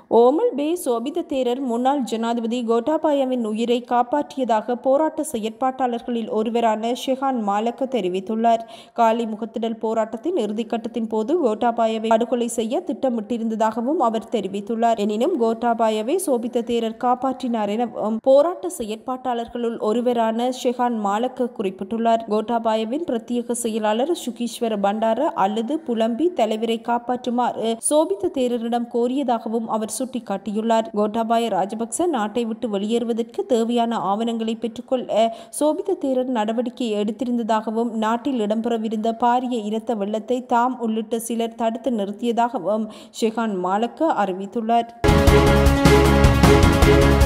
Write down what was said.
ஓமல் பே சோபித தேரர் முன்னாள் ஜனாதிபதி கோட்டாபாயவின் உயிரை காப்பாற்றியதாக போராட்ட செயற்பாட்டாளர்களில் ஒருவரான ஷெஹான் மாலக்க தெரிவித்துள்ளார் காலி முகத்திடல் போராட்டத்தின் இறுதிக்கட்டத்தின் போது கோட்டாபாயவை படுகொலை செய்ய திட்டமிட்டிருந்ததாகவும் அவர் தெரிவித்துள்ளார் எனினும் கோட்டாபாயவை சோபித்த தேரர் காப்பாற்றினார் எனவும் போராட்ட செயற்பாட்டாளர்களுள் ஒருவரான ஷெஹான் மாலக்க குறிப்பிட்டுள்ளார் கோட்டாபாயவின் பிரத்யேக செயலாளர் சுகீஸ்வர பண்டார அல்லது புலம்பி தலைவரை காப்பாற்றுமாறு சோபித்த தேரரிடம் கோரியதாகவும் அவர் சுட்டிக்காட்டியுள்ளார் கோட்டாபாய ராஜபக்ச நாட்டை விட்டு வெளியேறுவதற்கு தேவையான ஆவணங்களை பெற்றுக்கொள்ள சோபித தேரர் நடவடிக்கை எடுத்திருந்ததாகவும் நாட்டில் இடம்பெறவிருந்த பாரிய இரத்த வெள்ளத்தை தாம் உள்ளிட்ட சிலர் தடுத்து நிறுத்தியதாகவும் ஷெஹான் மாலக்க அறிவித்துள்ளார்